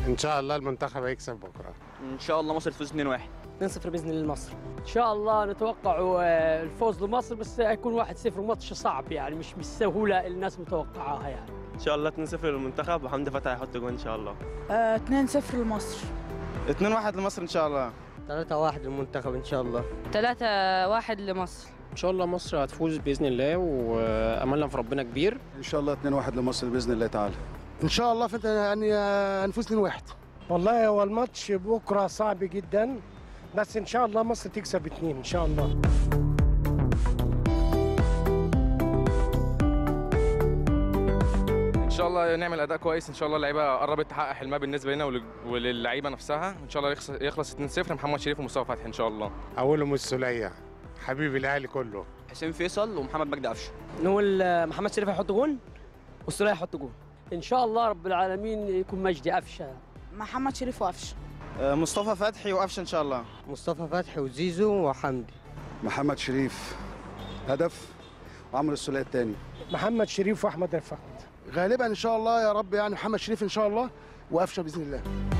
ان شاء الله المنتخب هيكسب بكره ان شاء الله مصر تفوز 2-1 2-0 باذن الله لمصر ان شاء الله نتوقع آه، الفوز لمصر بس هيكون 1-0 ماتش صعب يعني مش بالسهوله اللي الناس متوقعاها يعني ان شاء الله 2-0 للمنتخب وحمدي فتحي هيحط جون ان شاء الله 2-0 لمصر 2-1 لمصر ان شاء الله 3-1 للمنتخب ان شاء الله 3-1 لمصر ان شاء الله مصر هتفوز باذن الله واملنا في ربنا كبير ان شاء الله 2-1 لمصر باذن الله تعالى ان شاء الله فانت يعني هنفوز 2-1 والله هو الماتش بكره صعب جدا بس ان شاء الله مصر تكسب اتنين ان شاء الله ان شاء الله نعمل اداء كويس ان شاء الله اللعيبه قربت تحقق حلمها بالنسبه لنا ول- وللعيبه نفسها ان شاء الله يخلص, يخلص 2-0 محمد شريف ومصطفى فتحي ان شاء الله اولهم السوليه حبيب الاهلي كله حسين فيصل ومحمد مجدي قفشه نقول آه، محمد شريف هيحط جون والسوليه هيحط جون ان شاء الله رب العالمين يكون مجدي قفشه محمد شريف وقفشه مصطفى فتحي وقفشه ان شاء الله مصطفى فتحي وزيزو وحمدي محمد شريف هدف وعمرو السوليه الثاني محمد شريف واحمد رفعت غالبا ان شاء الله يا رب يعني محمد شريف ان شاء الله وقفشه باذن الله